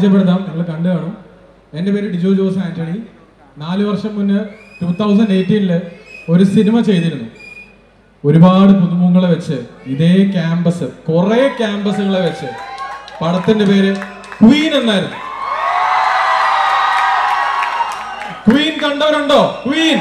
പരിചയപ്പെടുത്താം നിങ്ങൾ കണ്ടു കാണും എൻ്റെ പേര് ഡിജോ ജോസ് ആന്റണി നാല് വർഷം മുന്നേ ടൂ തൗസൻഡ് എയ്റ്റീനില് ഒരു സിനിമ ചെയ്തിരുന്നു ഒരുപാട് പുതുമുഖങ്ങളെ വെച്ച് ഇതേ ക്യാമ്പസ് കുറെ ക്യാമ്പസുകളെ വെച്ച് പടത്തിന്റെ പേര് ക്വീൻ എന്നായിരുന്നു ക്വീൻ കണ്ടവരുണ്ടോ ക്വീൻ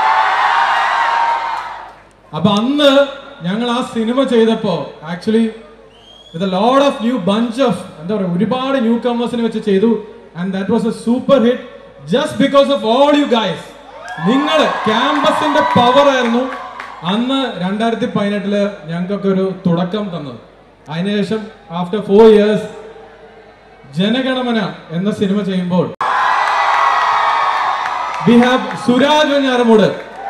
അപ്പൊ അന്ന് ഞങ്ങൾ ആ സിനിമ ചെയ്തപ്പോ actually with load of new bunch of എന്താ പറയുക ഒരുപാട് ന്യൂ കമേഴ്സിനെ വെച്ച് ചെയ്തു and that was a super hit just because of all you guys നിങ്ങൾ ക്യാമ്പസിന്റെ പവർ ആയിരുന്നു അന്ന് രണ്ടായിരത്തി പതിനെട്ടില് ഞങ്ങൾക്കൊക്കെ ഒരു തുടക്കം തന്നത് അതിനുശേഷം ആഫ്റ്റർ ഫോർ ഇയേഴ്സ് ജനഗണമന എന്ന സിനിമ ചെയ്യുമ്പോൾ വി ഹാവ് സുരാജ് വെഞ്ഞാറമൂട്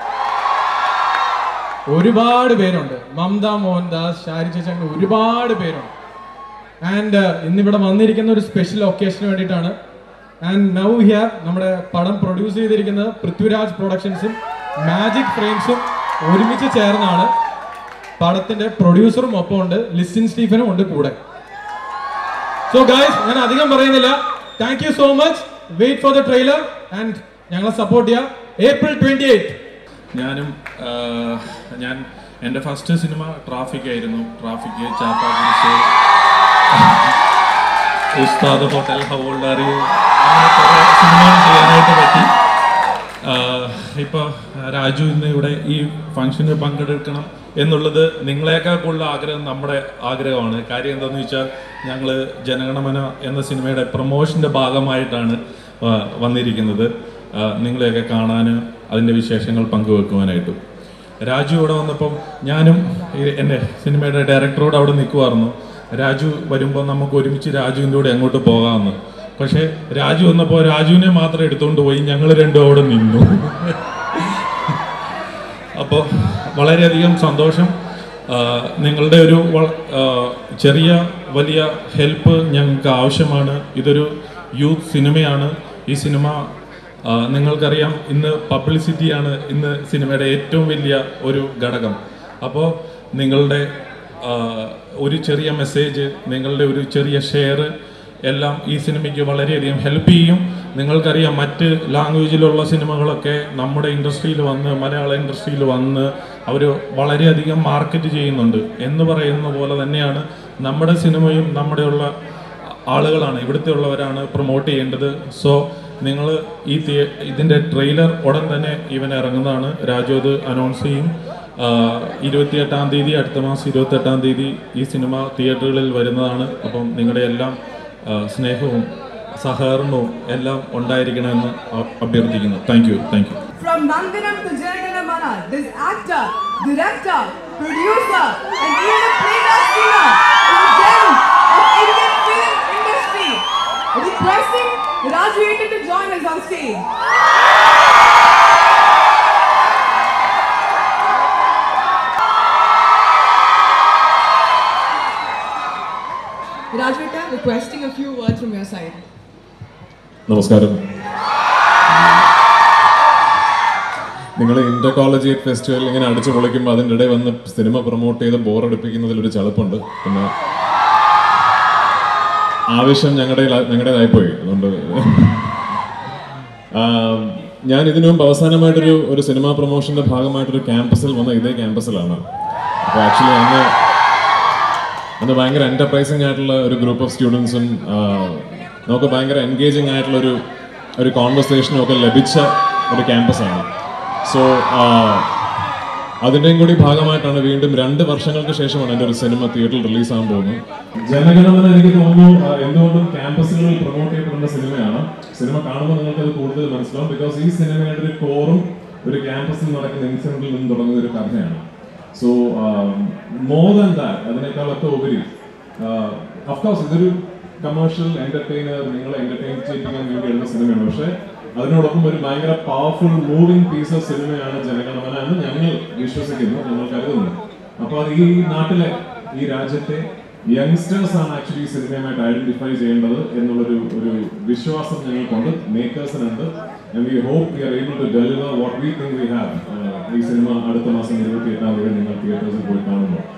ഒരുപാട് പേരുണ്ട് മമത മോഹൻദാസ് ഷാരി ചേച്ചി ഒരുപാട് പേരുണ്ട് ആൻഡ് ഇന്നിവിടെ വന്നിരിക്കുന്ന ഒരു സ്പെഷ്യൽ ഒക്കേഷന് വേണ്ടിയിട്ടാണ് ആൻഡ് നൗ ഹിയർ നമ്മുടെ പടം പ്രൊഡ്യൂസ് ചെയ്തിരിക്കുന്നത് പൃഥ്വിരാജ് പ്രൊഡക്ഷൻസും മാജിക് ഫ്രെയിംസും ഒരുമിച്ച് ചേർന്നാണ് പടത്തിന്റെ പ്രൊഡ്യൂസറും ഒപ്പം ഉണ്ട് ലിസ്റ്റിൻ സ്റ്റീഫനും ഉണ്ട് കൂടെ സോ ഗായ്സ് ഞാൻ അധികം പറയുന്നില്ല thank you so much wait for the trailer and ഞങ്ങളെ സപ്പോർട്ട് ചെയ്യാം ഏപ്രിൽ ട്വന്റി എയ്റ്റ് ഞാനും ആ, ഞാൻ എൻ്റെ ഫസ്റ്റ് സിനിമ ട്രാഫിക് ആയിരുന്നു traffic Chappa Ustad Hotel how old അറിയൂ അങ്ങനെ കുറേ സിനിമകൾ ചെയ്യാനായിട്ട് പറ്റി ഇപ്പോൾ രാജു ഇന്ന് ഇവിടെ ഈ ഫംഗ്ഷന് പങ്കെടുക്കണം എന്നുള്ളത് നിങ്ങളെക്കാൾ കൂടുതൽ ആഗ്രഹം നമ്മുടെ ആഗ്രഹമാണ് കാര്യം എന്താണെന്ന് വെച്ചാൽ ഞങ്ങൾ ജനഗണമന എന്ന സിനിമയുടെ പ്രൊമോഷൻ്റെ ഭാഗമായിട്ടാണ് ആ, വന്നിരിക്കുന്നത് ആ, നിങ്ങളെയൊക്കെ കാണാനും അതിൻ്റെ വിശേഷങ്ങൾ പങ്കുവെക്കുവാനായിട്ടും രാജു ഇവിടെ വന്നപ്പം ഞാനും ഈ എൻ്റെ സിനിമയുടെ ഡയറക്ടറോട് അവിടെ നിൽക്കുമായിരുന്നു രാജു വരുമ്പോൾ നമുക്ക് ഒരുമിച്ച് രാജുവിൻ്റെ കൂടെ അങ്ങോട്ട് പോകാമെന്ന് പക്ഷേ രാജു വന്നപ്പോൾ രാജുവിനെ മാത്രം എടുത്തുകൊണ്ട് പോയി ഞങ്ങൾ രണ്ടും അവിടെ നിന്നു അപ്പോൾ വളരെയധികം സന്തോഷം ആ, നിങ്ങളുടെ ഒരു വള- ആ, ചെറിയ വലിയ ഹെൽപ്പ് ഞങ്ങൾക്ക് ആവശ്യമാണ് ഇതൊരു യൂത്ത് സിനിമയാണ് ഈ സിനിമ ആ, നിങ്ങൾക്കറിയാം ഇന്ന് പബ്ലിസിറ്റിയാണ് ഇന്ന് സിനിമയുടെ ഏറ്റവും വലിയ ഒരു ഘടകം അപ്പോൾ നിങ്ങളുടെ ആ, ഒരു ചെറിയ മെസ്സേജ് നിങ്ങളുടെ ഒരു ചെറിയ ഷെയർ എല്ലാം ഈ സിനിമയ്ക്ക് വളരെയധികം ഹെൽപ്പ് ചെയ്യും നിങ്ങൾക്കറിയാം മറ്റ് ലാംഗ്വേജിലുള്ള സിനിമകളൊക്കെ നമ്മുടെ ഇൻഡസ്ട്രിയിൽ വന്ന് മലയാള ഇൻഡസ്ട്രിയിൽ വന്ന് അവർ വളരെയധികം മാർക്കറ്റ് ചെയ്യുന്നുണ്ട് എന്ന് പറയുന്ന പോലെ തന്നെയാണ് നമ്മുടെ സിനിമയും നമ്മുടെയുള്ള ആളുകളാണ് ഇവിടുത്തെ ഉള്ളവരാണ് പ്രൊമോട്ട് ചെയ്യേണ്ടത് സോ നിങ്ങൾ ഈ തിയേ ഇതിൻ്റെ ട്രെയിലർ ഉടൻ തന്നെ ഇവൻ ഇറങ്ങുന്നതാണ് രാജു അത് അനൗൺസ് ചെയ്യും ഇരുപത്തിയെട്ടാം തീയതി അടുത്ത മാസം ഇരുപത്തെട്ടാം തീയതി ഈ സിനിമ തിയേറ്ററുകളിൽ വരുന്നതാണ് അപ്പം നിങ്ങളുടെ എല്ലാം ആ, സ്നേഹവും സഹകരണവും എല്ലാം ഉണ്ടായിരിക്കണമെന്ന് അ- അഭ്യർത്ഥിക്കുന്നു thank you thank you From Nandanam to Janaganamana, this actor, director, producer, and even a playback singer is a gem of Indian film industry. Requesting Raj Vaitan to join us on stage. Raj Vaitan, requesting a few words from your side. നമസ്കാരം നിങ്ങൾ Inter collegiate festival ഇങ്ങനെ അടിച്ചു പൊളിക്കുമ്പോൾ അതിൻ്റെ ഇടയിൽ വന്ന് cinema promote ചെയ്ത് ബോറടിപ്പിക്കുന്നതിൽ ഒരു ചളുപ്പുണ്ട് പിന്നെ ആവശ്യം ഞങ്ങളുടെ ഞങ്ങളുടേതായിപ്പോയി അതുകൊണ്ട് ആ, ഞാൻ ഇതിനു മുമ്പ് അവസാനമായിട്ടൊരു ഒരു സിനിമാ പ്രൊമോഷന്റെ ഭാഗമായിട്ടൊരു ക്യാമ്പസിൽ വന്ന ഇതേ ക്യാമ്പസിലാണ് അപ്പോൾ ആക്ച്വലി അന്ന് അന്ന് ഭയങ്കര എന്റർപ്രൈസിംഗ് ആയിട്ടുള്ള ഒരു ഗ്രൂപ്പ് ഓഫ് സ്റ്റുഡൻസും നമുക്ക് ഭയങ്കര എൻഗേജിങ് ആയിട്ടുള്ള ഒരു ഒരു കോൺവെർസേഷനും ഒക്കെ ലഭിച്ച ഒരു ക്യാമ്പസാണ് സോ അതിൻ്റെയും കൂടി ഭാഗമായിട്ടാണ് വീണ്ടും രണ്ട് വർഷങ്ങൾക്ക് ശേഷമാണ് എൻ്റെ ഒരു സിനിമ തിയേറ്ററിൽ റിലീസ് ആകാൻ പോകുന്നത് ജനഗണമന എനിക്ക് തോന്നുന്നു ആ, എന്തുകൊണ്ടും ക്യാമ്പസുകളിൽ പ്രൊമോട്ട് ചെയ്യപ്പെടുന്ന സിനിമയാണ് സിനിമ കാണുമ്പോൾ നിങ്ങൾക്ക് അത് കൂടുതൽ മനസ്സിലാവും ബിക്കോസ് ഈ സിനിമയുടെ ഒരു കോറും ഒരു ക്യാമ്പസിൽ നടക്കുന്ന ഇൻസിഡന്റിൽ നിന്ന് തുടങ്ങുന്ന ഒരു കഥയാണ് സോ മോർ ദാൻ ദാറ്റ് അതിനേക്കാളൊക്കെ ഉപരി അഫ്കോഴ്സ് ഇതൊരു കമേഴ്ഷ്യൽ എന്റർടൈനർ നിങ്ങളെ എന്റർടൈൻ ചെയ്യിപ്പിക്കാൻ വേണ്ടി എഴുതുന്ന സിനിമയാണ് പക്ഷേ അതിനോടൊപ്പം ഒരു ഭയങ്കര പവർഫുൾ മൂവിംഗ് പീസ് ഓഫ് സിനിമയാണ് ജനഗണമന എന്ന് ഞങ്ങൾ വിശ്വസിക്കുന്നു ഞങ്ങൾ കരുതുന്നു അപ്പോൾ അത് ഈ നാട്ടിലെ ഈ രാജ്യത്തെ യങ്സ്റ്റേഴ്സ് ആണ് ആക്ച്വലി ഈ സിനിമയുമായിട്ട് ഐഡന്റിഫൈ ചെയ്യേണ്ടത് എന്നുള്ളൊരു ഒരു വിശ്വാസം ഞങ്ങൾക്കുണ്ട് മേക്കേഴ്സിനുണ്ട് and we hope we are able to deliver what we think we have. Uh, ഈ സിനിമ അടുത്ത മാസം ഇരുപത്തി എട്ടാം തീയതി നിങ്ങൾ തിയേറ്റേഴ്സിൽ പോയി കാണുമ്പോൾ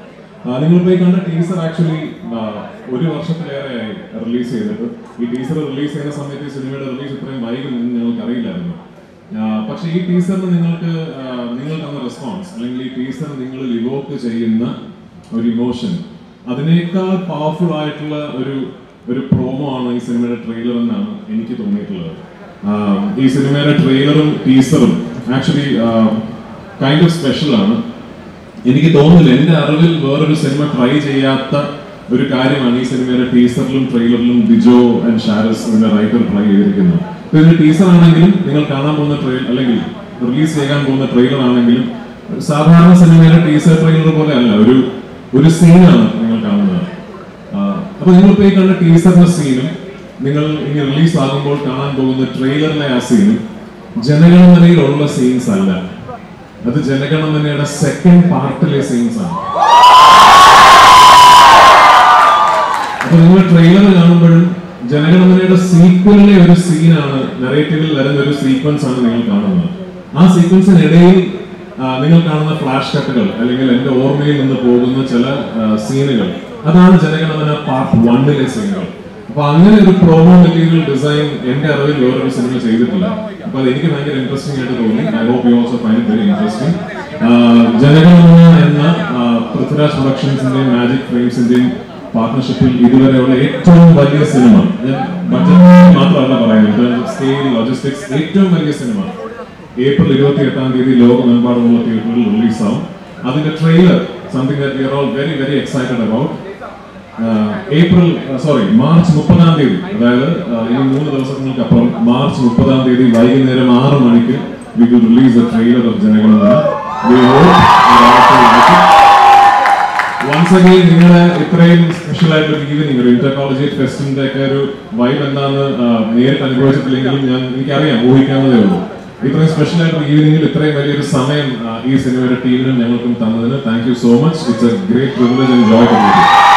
നിങ്ങൾ പോയി കണ്ട ടീസർ ആക്ച്വലി ഒരു വർഷത്തിലേറെയായി റിലീസ് ചെയ്തിട്ട് ഈ ടീസർ റിലീസ് ചെയ്യുന്ന സമയത്ത് ഈ സിനിമയുടെ റിലീസ് ഇത്രയും വൈകും എന്ന് ഞങ്ങൾക്ക് അറിയില്ലായിരുന്നു ആ, പക്ഷേ ഈ ടീസറിന് നിങ്ങൾക്ക് ആ, നിങ്ങൾ തന്ന റെസ്പോൺസ് അല്ലെങ്കിൽ ഈ ടീസർ നിങ്ങൾ ഇവോക്ക് ചെയ്യുന്ന ഒരു ഇമോഷൻ അതിനേക്കാൾ പവർഫുൾ ആയിട്ടുള്ള ഒരു ഒരു പ്രോമോ ആണ് ഈ സിനിമയുടെ ട്രെയിലർ എന്നാണ് എനിക്ക് തോന്നിയിട്ടുള്ളത് ആ, ഈ സിനിമയുടെ ട്രെയിലറും ടീസറും ആക്ച്വലി കൈൻഡ് ഓഫ് സ്പെഷ്യൽ ആണ് എനിക്ക് തോന്നുന്നില്ല എന്റെ അറിവിൽ വേറൊരു സിനിമ ട്രൈ ചെയ്യാത്ത ഒരു കാര്യമാണ് ഈ സിനിമയുടെ ടീസറിലും ട്രെയിലറിലും ബിജോ ആൻഡ് ഷാരസ് എന്ന റൈറ്റർ ട്രൈ ചെയ്തിരിക്കുന്നത് ഇപ്പൊ ഇതിന്റെ ടീസർ ആണെങ്കിലും നിങ്ങൾ കാണാൻ പോകുന്ന ട്രെയിൽ അല്ലെങ്കിൽ റിലീസ് ചെയ്യാൻ പോകുന്ന ട്രെയിലർ ആണെങ്കിലും ഒരു സാധാരണ സിനിമയുടെ ടീസർ ട്രെയിലർ പോലെ അല്ല ഒരു ഒരു സീനാണ് നിങ്ങൾ കാണുന്നത് ആ, അപ്പൊ നിങ്ങളിപ്പോ ഈ കണ്ട ടീസറിന്റെ സീനും നിങ്ങൾ ഇനി റിലീസ് ആകുമ്പോൾ കാണാൻ പോകുന്ന ട്രെയിലറിലെ ആ സീനും ജനഗണമനയിലുള്ള സീൻസ് അല്ല അത് ജനഗണമനയുടെ സെക്കൻഡ് പാർട്ടിലെ സീൻസ് ആണ് അപ്പൊ നിങ്ങൾ ട്രെയിലർ കാണുമ്പോഴും ജനഗണമനയുടെ സീക്വലിലെ ഒരു സീനാണ് നെറേറ്റീവിൽ വരുന്ന ഒരു സീക്വൻസ് ആണ് നിങ്ങൾ കാണുന്നത് ആ സീക്വൻസിനിടയിൽ ആ, നിങ്ങൾ കാണുന്ന ഫ്ലാഷ് കട്ടുകൾ അല്ലെങ്കിൽ എന്റെ ഓർമ്മയിൽ നിന്ന് പോകുന്ന ചില സീനുകൾ അതാണ് ജനഗണമന പാർട്ട് വണ്ണിലെ സീനുകൾ അപ്പൊ അങ്ങനെ ഒരു പ്രോമോ മെറ്റീരിയൽ ഡിസൈൻ എന്റെ അറിവിൽ വേറൊരു സിനിമ ചെയ്തിട്ടില്ല അപ്പൊ അത് എനിക്ക് ഭയങ്കര ഇൻട്രസ്റ്റിംഗ് ആയിട്ട് തോന്നി I hope you also find very interesting Janaganamana എന്ന ആ, പൃഥ്വിരാജ് പ്രൊഡക്ഷൻസിന്റെയും മാജിക് ഫ്രെയിംസിന്റെയും പാർട്ട്ണർഷിപ്പിൽ ഇതുവരെയുള്ള ഏറ്റവും വലിയ സിനിമ ഞാൻ ബഡ്ജറ്റ് മാത്രമല്ല പറയുന്നത് സ്കെയിൽ ലോജിസ്റ്റിക്സ് ഏറ്റവും വലിയ സിനിമ ഏപ്രിൽ ഇരുപത്തി എട്ടാം തീയതി ലോകമെമ്പാടുമുള്ള തിയേറ്ററിൽ റിലീസാവും അതിന്റെ trailer something that we are all very very excited about April sorry March മുപ്പതാം തീയതി അതായത് ആ, ഇനി മൂന്ന് ദിവസങ്ങൾക്ക് അപ്പുറം മാർച്ച് മുപ്പതാം തീയതി വൈകുന്നേരം ആറ് മണിക്ക് we will release a trailer of Janaganamana We hope you also like it. Once again നിങ്ങളെ ഇത്രയും സ്പെഷ്യൽ ആയിട്ടുള്ള ഈവനിങ് ഒരു ഇന്റർ കോളേജ് ഫെസ്റ്റിന്റെ ഒക്കെ ഒരു വൈബ് എന്താന്ന് ആ, നേരിട്ട് അനുഭവിച്ചിട്ടില്ലെങ്കിലും ഞാൻ എനിക്കറിയാം ഊഹിക്കാവുന്നതേ ഉള്ളൂ ഇത്രയും സ്പെഷ്യൽ ആയിട്ടുള്ള ഈവനിങ്ങിൽ ഇത്രയും വലിയൊരു സമയം ആ, ഈ സിനിമയുടെ ടീമിനും ഞങ്ങൾക്കും തന്നതിന് thank you so much it's a great privilege and joy to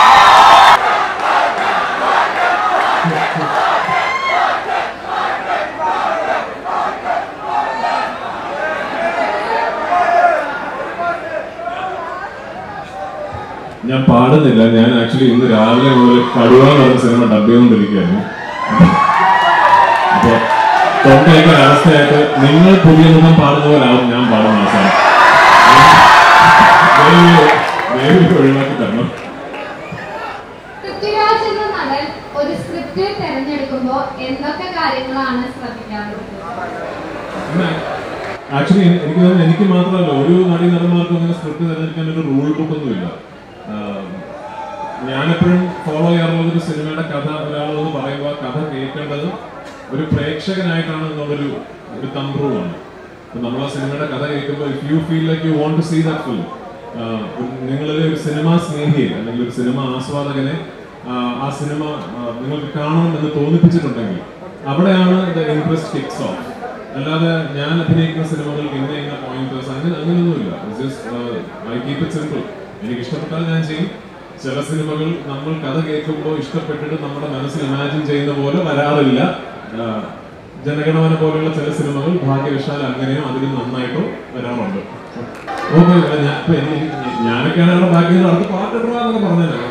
ഞാൻ പാടുന്നില്ല ഞാൻ ആക്ച്വലി ഇന്ന് രാവിലെ മുതൽ കടുവ എന്ന് പറഞ്ഞ സിനിമ ഡബ് ചെയ്തുകൊണ്ടിരിക്കുകയായിരുന്നു അപ്പൊ തൊണ്ടയൊക്കെ ഒരവസ്ഥയായിട്ട് നിങ്ങൾ പുതിയ മുഖം പാടുന്ന പോലാവും ഞാൻ പാടുന്ന അവസാനം ദയവ്- ദയവ് ഇത് ഒഴിവാക്കി തരണം പൃഥ്വിരാജ് എന്ന നടൻ ഒരു സ്ക്രിപ്റ്റ് തിരഞ്ഞെടുക്കുമ്പോൾ എന്തൊക്കെ കാര്യങ്ങളാണ് ശ്രദ്ധിക്കാറുള്ളത് ആക്ച്വലി എനിക്ക് തോന്നുന്നു എനിക്ക് മാത്രമല്ല ഒരു നടി നടന്മാർക്കും അങ്ങനെ സ്ക്രിപ്റ്റ് തിരഞ്ഞെടുക്കാൻ ഒരു റൂൾ ബുക്ക് ഒന്നുമില്ല ആഹ് ഞാനെപ്പോഴും ഫോളോ ചെയ്യാറുള്ളത് ഒരു സിനിമയുടെ കഥ ഒരാളെന്ന് പറയുമ്പോൾ ആ കഥ കേൾക്കേണ്ടത് ഒരു പ്രേക്ഷകനായിട്ടാണ് എന്നുള്ളൊരു ഒരു തമ്പ് റൂളാണ് അപ്പൊ നമ്മൾ ആ സിനിമയുടെ കഥ കേൾക്കുമ്പോൾ if you feel like you want to see that film നിങ്ങളിൽ ഒരു സിനിമാ സ്നേഹിയെ അല്ലെങ്കിൽ ഒരു സിനിമ ആസ്വാദകനെ ആഹ് ആ സിനിമ ആഹ് നിങ്ങൾക്ക് കാണണം എന്ന് തോന്നിപ്പിച്ചിട്ടുണ്ടെങ്കിൽ അവിടെയാണ് ദ ഇൻട്രസ്റ്റ് കിക്സ് ഓഫ് അല്ലാതെ ഞാൻ അഭിനയിക്കുന്ന സിനിമകൾക്ക് ഇന്ന ഇന്ന പോയിന്റേഴ്സ് അങ്ങനെ അങ്ങനെയൊന്നുമില്ല ഐ കീപ് ഇറ്റ് സിമ്പിൾ എനിക്ക് ഇഷ്ടപ്പെട്ടാൽ ഞാൻ ചെയ്യും ചില സിനിമകൾ നമ്മൾ കഥ കേൾക്കുമ്പോൾ ഇഷ്ടപ്പെട്ടിട്ട് നമ്മുടെ മനസ്സിൽ ഇമാജിൻ ചെയ്യുന്ന പോലെ വരാറില്ല ആഹ് ജനഗണമന പോലെയുള്ള ചില സിനിമകൾ ഭാഗ്യവശാൽ അങ്ങനെയോ അതിലും നന്നായിട്ടോ വരാറുണ്ട് ഓക്കെ ഞാൻ ഇപ്പൊ എനിക്ക് ഞാനൊക്കെയാണ് അവിടെ ഭാഗ്യം അടുത്ത പാട്ടിടണമെന്നൊക്കെ പറഞ്ഞല്ലോ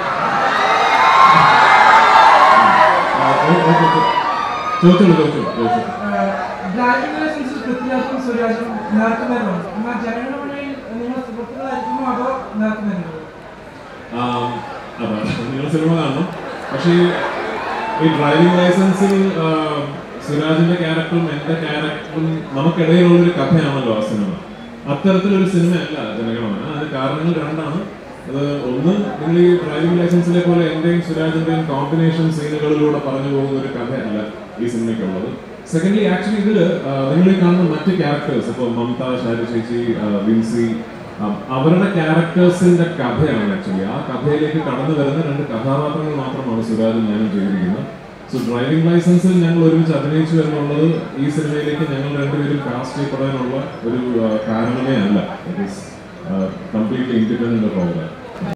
ചോദിച്ചോളൂ ചോദിച്ചോളൂ ചോദിച്ചോളൂ ഡ്രൈവിംഗ് ലൈസൻസ് പൃഥ്വിരാജും സുരാജും നേർക്കുന്നതിനുണ്ട് എന്നാൽ ജനഗണമനയിൽ നിങ്ങൾ സുഹൃത്തുക്കളായിരിക്കുമോ അതോ നേർക്കുന്നതിനുണ്ടോ ആം, അതെ നിങ്ങൾ സിനിമ കാണണം പക്ഷേ ഈ ഡ്രൈവിംഗ് ലൈസൻസിൽ ആം, സിറാജിന്റെ ക്യാരക്ടറും എന്റെ ക്യാരക്ടറും നമുക്കിടയിലുള്ള ഒരു കഥയാണല്ലോ ആ സിനിമ അത്തരത്തിലൊരു സിനിമയല്ല ജനഗണമന അതിന് കാരണങ്ങൾ രണ്ടാണ് അത് ഒന്ന് നിങ്ങൾ ഈ ഡ്രൈവിംഗ് ലൈസൻസിലെ പോലെ എന്റെയും സുരാജിന്റെയും കോമ്പിനേഷൻ സീനുകളിലൂടെ പറഞ്ഞു പോകുന്ന ഒരു കഥയല്ല ഈ സിനിമയ്ക്കുള്ളത് സെക്കൻഡ്ലി ആക്ച്വലി ഇതില് ആ, നിങ്ങൾ ഈ കാണുന്ന മറ്റ് ക്യാരക്ടേഴ്സ് ഇപ്പോൾ മമത ഷാരി ചേച്ചി ആ, വിൻസി ആ, അവരുടെ ക്യാരക്ടേഴ്സിന്റെ കഥയാണ് ആക്ച്വലി ആ കഥയിലേക്ക് കടന്നു വരുന്ന രണ്ട് കഥാപാത്രങ്ങൾ മാത്രമാണ് സുരാജും ഞാനും ചെയ്തിരിക്കുന്നത് സോ ഡ്രൈവിംഗ് ലൈസൻസിൽ ഞങ്ങൾ ഒരുമിച്ച് അഭിനയിച്ചു എന്നുള്ളത് ഈ സിനിമയിലേക്ക് ഞങ്ങൾ രണ്ടുപേരും കാസ്റ്റ് ചെയ്യപ്പെടാനുള്ള ഒരു ആ, കാരണമേ അല്ല it is completely independent program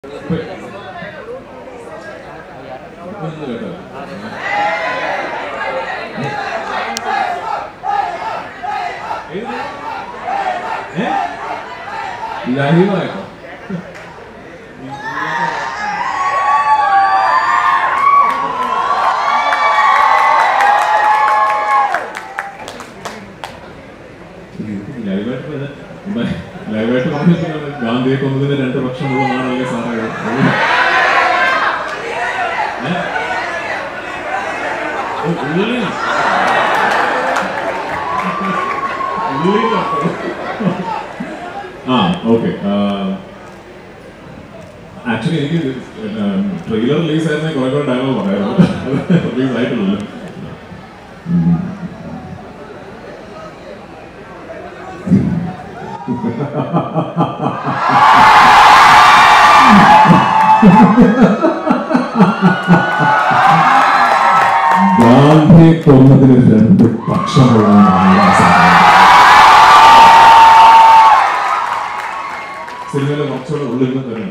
കേട്ടോ ലൈവായിട്ടോ ലൈവായിട്ട് ലൈവായിട്ട് പറഞ്ഞിട്ടുള്ളത് ഗാന്ധിയെ കൊന്നതിന് രണ്ട് പക്ഷമുള്ള നാടല്ലേ സാറേ ഏ? ഓ, ഉള്ളി. ഉള്ളി കപ്പ. ആ ഓക്കെ ആക്ച്വലി എനിക്ക് ട്രെയിലർ റിലീസ് ആയിരുന്നെ കുറെ കുറെ ഡയലോഗ് പറയാറുണ്ട് റിലീസ് ആയിട്ടുള്ളൂ ഗാന്ധിയെ കൊന്നതിന് രണ്ട് പക്ഷമുള്ളതാണ് സിനിമയിലെ കുറച്ചുകൂടെ ഉള്ളിൽ നിന്ന് തരുന്നുണ്ട്